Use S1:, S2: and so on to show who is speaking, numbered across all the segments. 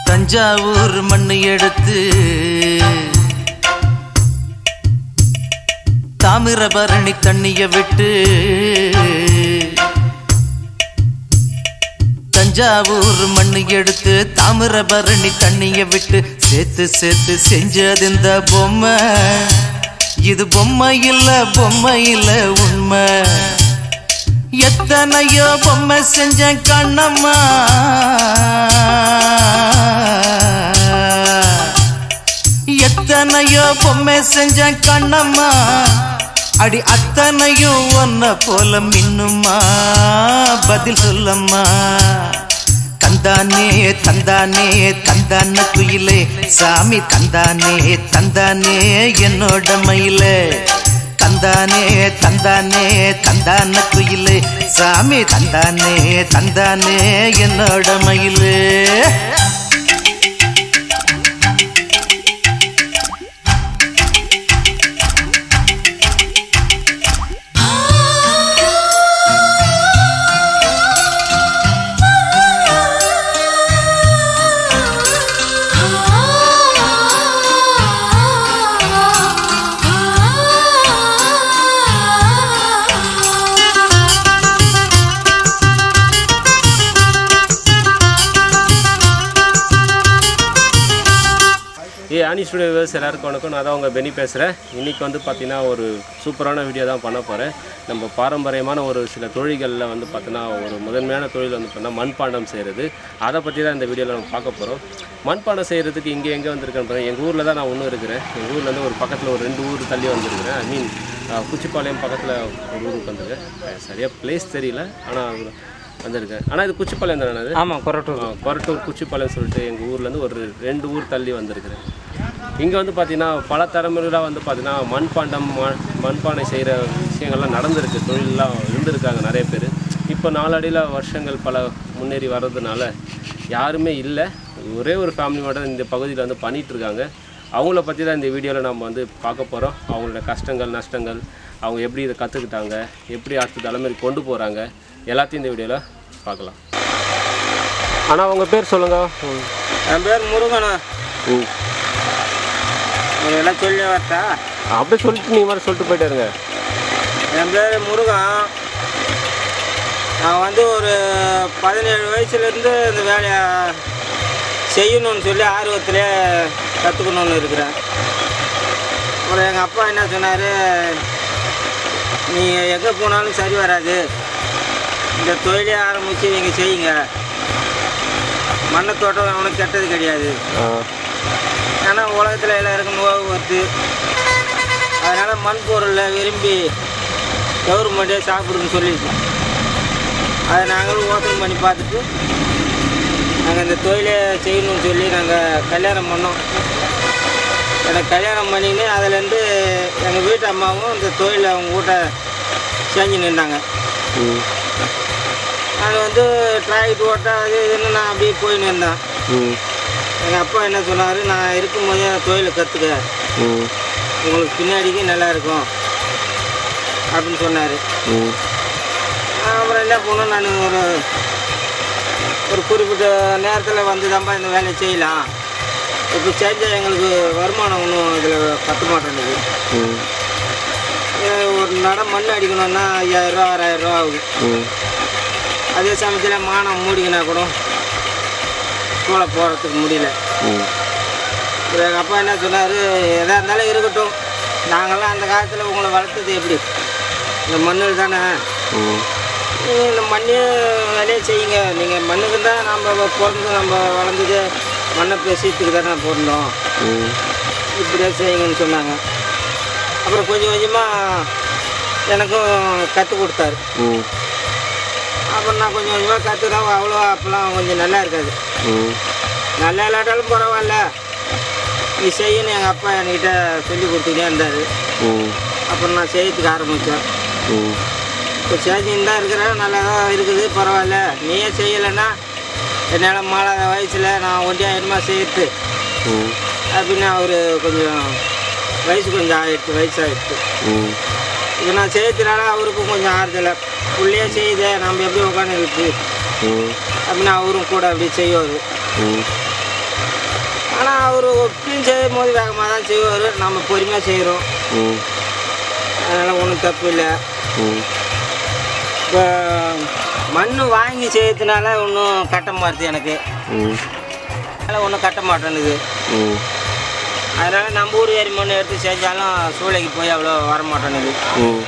S1: தஞ்சாவூர் மண்ணு எடுத்து தாமிரபரணி தண்ணிய விட்டு தஞ்சாவூர் மண்ணு எடுத்து தாமிரபரணி தண்ணிய விட்டு சேர்த்து சேர்த்து செஞ்சது இந்த பொம்மை இது பொம்மை இல்ல பொம்மை இல்ல உண்மை எத்தனையோ பொம்மை செஞ்சேன் கண்ணம்மா எத்தனையோ பொம்மை செஞ்சேன் கண்ணம்மா அடி அத்தனையும் ஒன்ன போல மின்னுமா பதில் சொல்லம்மா தந்தானே தந்தானே தந்தான குயிலே சாமி தந்தானே தந்தானே என்னோட மயிலே தந்தானே தந்தானே தந்தான குயிலே சாமி தந்தானே தந்தானே என்னோட மயிலே
S2: ஏ ஆனி ஸ்டுடியோ வியூவர்ஸ் எல்லாருக்கும் வணக்கம் நான் தான் உங்கள் பெனி பேசுகிறேன் இன்றைக்கி வந்து பார்த்தீங்கன்னா ஒரு சூப்பரான வீடியோ தான் பண்ண போகிறேன் நம்ம பாரம்பரியமான ஒரு சில தொழில்களில் வந்து பார்த்தீங்கன்னா ஒரு முதன்மையான தொழில் வந்து பார்த்தீங்கன்னா மண்பாண்டம் செய்கிறது அதை பற்றி தான் இந்த வீடியோவில் நம்ம பார்க்க போகிறோம் மண்பாண்டம் செய்கிறதுக்கு இங்கே எங்கே வந்திருக்கேன் பாருங்க எங்கள் ஊரில் தான் நான் ஒன்றும் இருக்கிறேன் எங்கள் ஊர்லேருந்து ஒரு பக்கத்தில் ஒரு ரெண்டு ஊர் தள்ளி வந்திருக்கிறேன் ஐ மீன் குச்சிப்பாளையம் பக்கத்தில் ஒரு ஊருக்கு வந்திருக்கேன் சரியாக பிளேஸ் தெரியல ஆனால் வந்திருக்கேன் ஆனால் இது குச்சிப்பாளையம் தானே அது
S3: ஆமாம் கொரட்டூர்
S2: ஆ, கொரட்டூர் குச்சிப்பாளையம் சொல்லிட்டு எங்கள் ஊர்லேருந்து ஒரு ரெண்டு ஊர் தள்ளி வந்திருக்கிறேன் இங்கே வந்து பார்த்தீங்கன்னா பல தலைமுறைகளாக வந்து பார்த்தீங்கன்னா மண்பாண்டம் மண் மண்பானை செய்கிற விஷயங்கள்லாம் நடந்திருக்கு தொழிலெலாம் இருந்திருக்காங்க நிறைய பேர் இப்போ நாளடியில் வருஷங்கள் பல முன்னேறி வர்றதுனால யாருமே இல்லை ஒரே ஒரு ஃபேமிலி மட்டும் இந்த பகுதியில் வந்து பண்ணிட்டு இருக்காங்க அவங்கள பற்றி தான் இந்த வீடியோவில் நம்ம வந்து பார்க்க போகிறோம் அவங்களோட கஷ்டங்கள் நஷ்டங்கள் அவங்க எப்படி இதை கற்றுக்கிட்டாங்க எப்படி அடுத்த தலைமுறை கொண்டு போகிறாங்க எல்லாத்தையும் இந்த வீடியோவில் பார்க்கலாம் ஆனால் உங்கள் பேர் சொல்லுங்கள்
S3: என் பேர் முருகனா நீங்கள் எல்லாம் சொல்லி வரட்டா
S2: அப்படியே சொல்லிட்டு நீங்கள் மாதிரி சொல்லிட்டு போயிட்டே இருங்க
S3: என் பேர் முருகன் நான் வந்து ஒரு பதினேழு வயசுலேருந்து இந்த வேலையை செய்யணும்னு சொல்லி ஆர்வத்திலே கற்றுக்கணுன்னு இருக்கிறேன் அப்புறம் எங்கள் அப்பா என்ன சொன்னார் நீங்கள் எங்கே போனாலும் சரி வராது இந்த தொழிலே ஆரம்பித்து நீங்கள் செய்யுங்க மண்ணை தோட்டம் அவனுக்கு கெட்டது கிடையாது ஏன்னா உலகத்தில் எல்லாருக்கும் நோவு வருது அதனால் மண் பொருளை விரும்பி கவர்மெண்ட்டே சாப்பிடுன்னு சொல்லிடுச்சு அதை நாங்களும் யோசனை பண்ணி பார்த்துட்டு நாங்கள் இந்த தொழிலை செய்யணும்னு சொல்லி நாங்கள் கல்யாணம் பண்ணோம் எனக்கு கல்யாணம் பண்ணின்னு அதுலேருந்து எங்கள் வீட்டு அம்மாவும் இந்த தொழிலை அவங்க வீட்டை செஞ்சு நின்றாங்க நான் வந்து டிராக்டர் ஓட்ட அது இதுன்னு நான் அப்படியே போயின்னு இருந்தேன் எங்கள் அப்பா என்ன சொன்னார் நான் இருக்கும்போதே தொழிலை கற்றுக்க உங்களுக்கு பின்னாடிக்கு நல்லா இருக்கும் அப்படின்னு சொன்னார் அப்புறம் என்ன பண்ணோம் நான் ஒரு ஒரு குறிப்பிட்ட நேரத்தில் வந்து தான்ப்பா இந்த வேலையை செய்யலாம் இப்போ செஞ்சால் எங்களுக்கு வருமானம் ஒன்றும் இதில் பத்த மாட்டேங்குது இது ஒரு நட மண் அடிக்கணும்னா ஐயாயிரரூவா ஆறாயிரரூவா ஆகுது அதே சமயத்தில் மானம் மூடிக்கினா கூட சூளை போகிறதுக்கு முடியல அப்புறம் எங்கள் அப்பா என்ன சொன்னார் எதாக இருந்தாலும் இருக்கட்டும் நாங்கள்லாம் அந்த காலத்தில் உங்களை வளர்த்தது எப்படி இந்த மண்ணில் தானே நீங்க இந்த மண்ணே வேலையை செய்யுங்க நீங்கள் மண்ணுக்கு தான் நம்ம பிறந்து நம்ம வளர்ந்தது மண்ணை பேசியத்துக்கு தானே பிறந்தோம் இப்படியே செய்யுங்கன்னு சொன்னாங்க அப்புறம் கொஞ்சம் கொஞ்சமாக எனக்கும் கற்றுக் கொடுத்தாரு அப்புறம் நான் கொஞ்சம் கொஞ்சமாக கற்றுதான் அவ்வளோ அப்போல்லாம் கொஞ்சம் நல்லா இருக்காது நல்லா இல்லாட்டாலும் பரவாயில்ல நீ செய்யணும் எங்கள் அப்பா என்கிட்ட சொல்லி கொடுத்துக்கிட்டே இருந்தார் அப்புறம் நான் செய்யறதுக்கு ஆரம்பித்தேன் இப்போ செஞ்சுன்னு தான் இருக்கிறேன் நல்லா தான் இருக்குது பரவாயில்ல நீயே செய்யலைன்னா என்னால் மாலாத வயசில் நான் ஒண்டியாயிரமா செய்யறது அப்படின்னு அவர் கொஞ்சம் வயசு கொஞ்சம் ஆயிடுச்சு வயசாகிடுச்சு இப்போ நான் செய்யறதுனால அவருக்கும் கொஞ்சம் ஆறுதலை உள்ளே செய்யுதே நம்ம எப்படி உட்காந்து இருக்கு அப்படின்னு அவரும் கூட அப்படியே செய்வார் ஆனால் அவர் ஒப்பியும் செய்யும் போது வேகமாக தான் செய்வார் நம்ம பொறுமையாக செய்கிறோம்
S2: ம்
S3: அதனால் ஒன்றும் தப்பு இல்லை
S2: ம்
S3: இப்போ மண் வாங்கி செய்யறதுனால ஒன்றும் கட்ட மாட்டுது எனக்கு
S2: ம்
S3: அதனால் ஒன்றும் கட்ட மாட்டேனுது
S2: ம்
S3: அதனால் நம்ம ஊர் ஏரி மண் எடுத்து செஞ்சாலும் சூளைக்கு போய் அவ்வளோ வர மாட்டேனுது
S2: ம்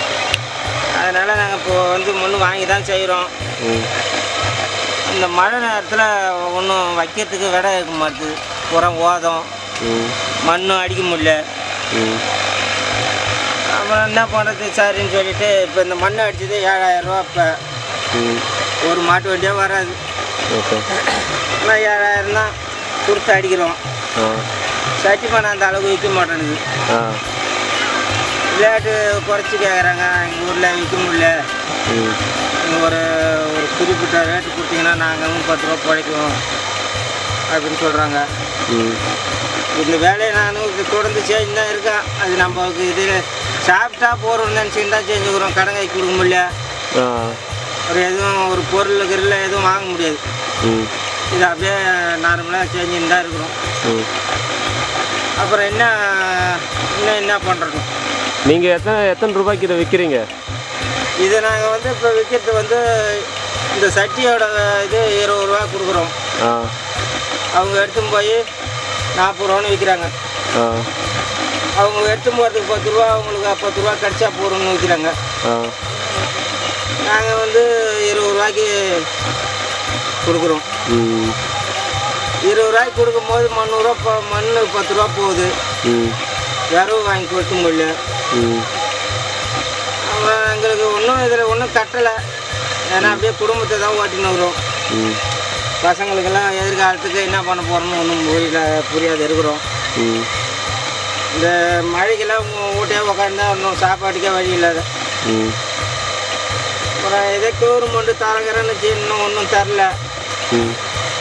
S3: அதனால் நாங்கள் இப்போ வந்து மண் வாங்கி தான் செய்கிறோம்
S2: ம்
S3: இந்த மழை நேரத்தில் ஒன்றும் வைக்கிறதுக்கு விடை இருக்க மாட்டுது புறம் ஓதம்
S2: ம்
S3: மண்ணும் அடிக்க முடியல
S2: ம்
S3: அப்புறம் என்ன பண்ணுறது சரின்னு சொல்லிட்டு இப்போ இந்த மண் அடிச்சது ஏழாயிரரூவா இப்போ
S2: ம்
S3: ஒரு மாட்டு வண்டியே வராது
S2: ஓகே
S3: ஆனால் ஏழாயிரம் தான் கொடுத்து அடிக்கிறோம்
S2: ஆ
S3: சட்டி பண்ண அந்த அளவுக்கு விற்க மாட்டேங்குது
S2: ஆ
S3: விளையாட்டு குறைச்சி கேட்குறாங்க எங்கள் ஊரில் விற்க முடியல
S2: ம்
S3: நீங்கள் ஒரு ஒரு குறிப்பிட்ட ரேட்டு கொடுத்தீங்கன்னா நாங்கள் பத்து ரூபா பிழைக்குவோம் அப்படின்னு சொல்கிறாங்க
S2: ம்
S3: இந்த வேலையை நானும் இது தொடர்ந்து செஞ்சு தான் இருக்கேன் அது நமக்கு இது சாப்பிட்டா போகிறோம்னு நினச்சின்னு தான் செஞ்சுக்கிறோம் கடன் கை கொடுக்க முடியல
S2: ஆ
S3: ஒரு எதுவும் ஒரு பொருள் கிருள் எதுவும் வாங்க முடியாது
S2: ம்
S3: இது அப்படியே நார்மலாக செஞ்சுன்னு தான் இருக்கிறோம்
S2: ம்
S3: அப்புறம் என்ன இன்னும் என்ன பண்ணுறோம்
S2: நீங்கள் எத்தனை எத்தனை ரூபாய்க்கு இதை விற்கிறீங்க
S3: இதை நாங்கள் வந்து இப்போ விற்கிறது வந்து இந்த சட்டியோட இது இருபது ரூபா கொடுக்குறோம்
S2: ஆ
S3: அவங்க எடுத்துன்னு போய் நாற்பது ரூபான்னு விற்கிறாங்க
S2: ஆ
S3: அவங்க எடுத்துன்னு போகிறதுக்கு பத்து ரூபா அவங்களுக்கு பத்து ரூபா கிடச்சா போகிறோம்னு விற்கிறாங்க
S2: ஆ
S3: நாங்கள் வந்து இருபது ரூபாய்க்கு கொடுக்குறோம்
S2: ம்
S3: இருபது ரூபாய்க்கு கொடுக்கும்போது மண்ணூறுவா இப்போ மண் பத்து ரூபா போகுது
S2: ம்
S3: விரவு வாங்கி கொடுக்க முடியல
S2: ம்
S3: அப்புறம் எங்களுக்கு ஒன்றும் இதில் ஒன்றும் கட்டலை ஏன்னா அப்படியே குடும்பத்தை தான் ஓட்டின்னு வரும்
S2: ம்
S3: பசங்களுக்கெல்லாம் எதிர்காலத்துக்கு என்ன பண்ண போகிறோம்னு ஒன்றும் புரியல புரியாது இருக்கிறோம்
S2: ம்
S3: இந்த மழைக்கெல்லாம் வீட்டே உட்காந்தா ஒன்றும் சாப்பாட்டுக்கே வழி இல்லாத
S2: ம்
S3: அப்புறம் எதோ கவர்மெண்ட்டு தரங்கிறேன்னு வச்சு இன்னும் ஒன்றும் தரல
S2: ம்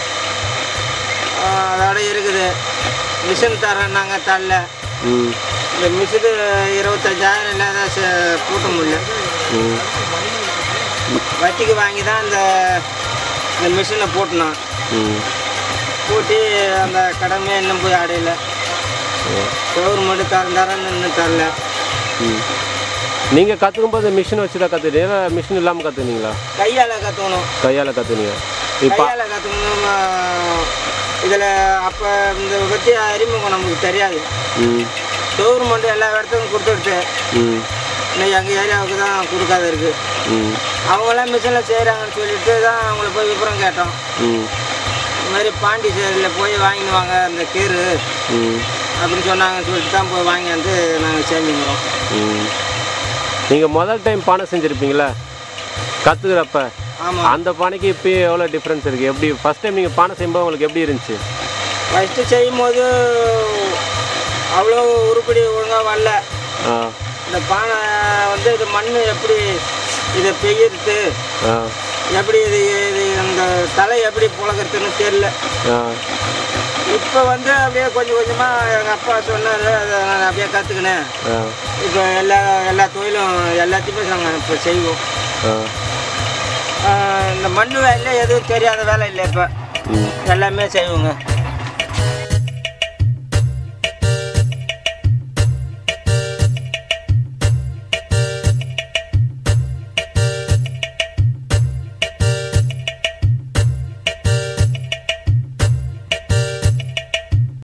S3: ஆஹ் அதோட இருக்குது மிஷின் தரேன்னாங்க தரல
S2: ம்
S3: இந்த மிஷினு இருபத்தஞ்சாயிரம் இல்லாத ச- பூட்ட முடியல
S2: ம்
S3: வட்டிக்கு வாங்கி தான் இந்த இந்த மிஷினை பூட்டினோம்
S2: ம்
S3: பூட்டி அந்த கடமையை இன்னும் போய் அடையல கவர்மெண்ட்டு தரம் தரேன்னு இன்னும் தரல
S2: ம் நீங்கள் கற்றுக்கும்போது மிஷின் வச்சு தான் கற்றுக்கிட்டீங்க மிஷின் இல்லாமல் கற்றுக்கினீங்களா
S3: கையால் கற்றுக்கணும்
S2: கையால் கற்றுனீங்க இப்போ
S3: கையால் கற்றுக்கணும் இதில் அப்போ இந்த பற்றி அறிமுகம் நமக்கு தெரியாது
S2: ம்
S3: கவர்மெண்ட் எல்லா இடத்துக்கும் கொடுத்துடுச்சு
S2: ம்
S3: இன்னும் எங்கள் ஏரியாவுக்கு தான் கொடுக்காத இருக்குது
S2: ம்
S3: அவங்களாம் மிஷினில் செய்கிறாங்கன்னு சொல்லிட்டு தான் அவங்கள போய் விவரம் கேட்டோம்
S2: ம்
S3: இந்த மாதிரி பாண்டிச்சேரியில் போய் வாங்கிட்டு வாங்க அந்த கீரு
S2: ம்
S3: அப்படின்னு சொன்னாங்கன்னு சொல்லிட்டு தான் போய் வாங்கி வந்து நாங்கள் செஞ்சுக்கிறோம்
S2: ம் நீங்கள் முதல் டைம் பானை செஞ்சுருப்பீங்களா கற்றுக்கிறப்ப
S3: ஆமாம்
S2: அந்த பானைக்கு இப்போயும் எவ்வளோ டிஃப்ரென்ஸ் இருக்குது எப்படி ஃபஸ்ட் டைம் நீங்கள் பானை செய்யும்போது உங்களுக்கு எப்படி இருந்துச்சு
S3: ஃபஸ்ட்டு செய்யும் போது அவ்வளோ உருப்படி ஒழுங்காக வரல
S2: ஆ
S3: இந்த பானை வந்து இது மண் எப்படி இதை பெய்யறது
S2: ஆ
S3: எப்படி இது இது அந்த தலை எப்படி புழகிறதுன்னு தெரில
S2: ஆ
S3: இப்போ வந்து அப்படியே கொஞ்சம் கொஞ்சமாக எங்கள் அப்பா சொன்னார் அதை நான் அப்படியே கற்றுக்கினேன்
S2: ஆ
S3: இப்போ எல்லா எல்லா தொழிலும் எல்லாத்தையுமே நாங்கள் இப்போ செய்வோம்
S2: ஆ
S3: ஆஹ் இந்த மண் வேலையில் எதுவும் தெரியாத வேலை இல்லை இப்போ
S2: ம்
S3: எல்லாமே செய்வோங்க